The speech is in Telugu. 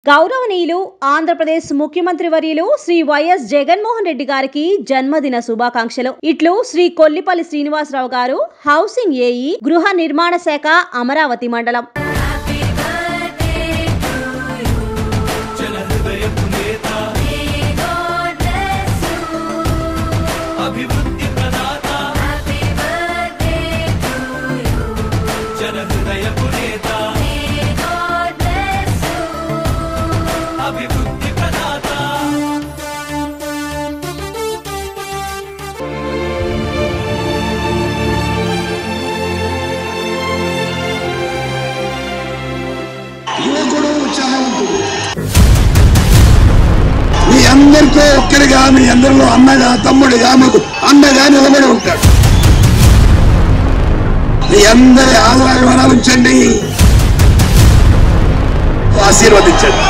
గౌరవనీయులు ఆంధ్రప్రదేశ్ ముఖ్యమంత్రి వర్యులు శ్రీ వైఎస్ జగన్మోహన్ రెడ్డి గారికి జన్మదిన శుభాకాంక్షలు ఇట్లు శ్రీ కొల్లిపల్లి శ్రీనివాసరావు గారు హౌసింగ్ ఏఈ గృహ నిర్మాణ శాఖ అమరావతి మండలం జనహృదయపు నేత అభివృద్ధి ప్రదాత జనహృదయపు నేత అభివృద్ధి ప్రదాత యువకుడు ఉత్సాహవంతుడు మీ అందరితో ఒక్కరిగా మీ అందరిలో అన్నగా తమ్ముడిగా మాకు అన్నగా నిలబడి ఉంటాడు మీ అందరి ఆదరాభిమానాలు ఉంచండి ఆశీర్వదించండి